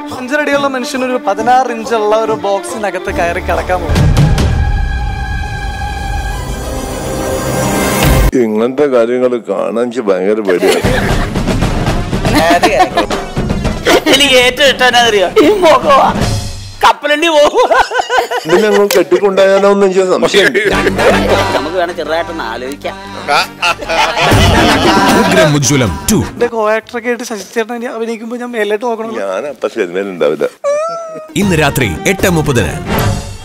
അഞ്ചരടിയുള്ള മനുഷ്യനൊരു പതിനാറ് ഇഞ്ചുള്ള ഒരു ബോക്സിനകത്ത് കയറി കിടക്കാൻ പോകും ഇങ്ങനത്തെ കാര്യങ്ങൾ കാണാൻ എനിക്ക് ഭയങ്കര പേടിയാണ് എനിക്ക് ഏറ്റവും ഇഷ്ടം അറിയോ ഈ മുഖമാ കപ്പലണ്ടി പോകും ഇതിനെ ഞങ്ങൾ കെട്ടിക്കൊണ്ടായാലോ എന്ന് എനിക്ക് സംശയം നമുക്ക് വേണം ചെറുതായിട്ടൊന്ന് ആലോചിക്കാം ഉഗ്രം ഉജ്ജ്വലം ടു എന്റെ കോ ആക്ടറൊക്കെ ആയിട്ട് ശശിചേട്ടൻ അഭിനയിക്കുമ്പോൾ ഞാൻ മേലോട്ട് നോക്കണം ഞാൻ അപ്പൊ സിനിമയിൽ ഉണ്ടാവില്ല ഇന്ന് രാത്രി എട്ട് മുപ്പതിന്